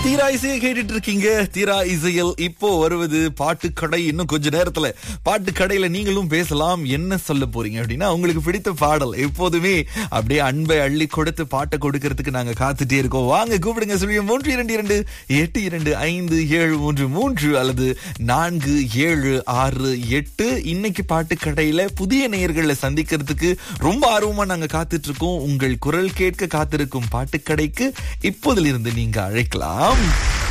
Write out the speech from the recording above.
தீரா இசையை கேட்டுட்டு இருக்கீங்க தீரா இசையில் இப்போ வருவது பாட்டுக்கடை இன்னும் கொஞ்ச நேரத்துல பாட்டுக்கடையில நீங்களும் பேசலாம் என்ன சொல்ல போறீங்க அப்படின்னா உங்களுக்கு பிடித்த பாடல் எப்போதுமே அப்படியே அன்பை அள்ளி கொடுத்து பாட்டை கொடுக்கறதுக்கு நாங்க காத்துட்டே இருக்கோம் வாங்க கூப்பிடுங்க சொல்லுங்க மூன்று இரண்டு இரண்டு எட்டு இரண்டு ஐந்து ஏழு மூன்று மூன்று அல்லது நான்கு ஏழு ஆறு எட்டு இன்னைக்கு பாட்டுக்கடையில புதிய நேயர்களை சந்திக்கிறதுக்கு ரொம்ப ஆர்வமா நாங்க காத்துட்டு இருக்கோம் உங்கள் குரல் கேட்க காத்திருக்கும் பாட்டுக்கடைக்கு இப்போதிலிருந்து நீங்க அழைக்கலாம்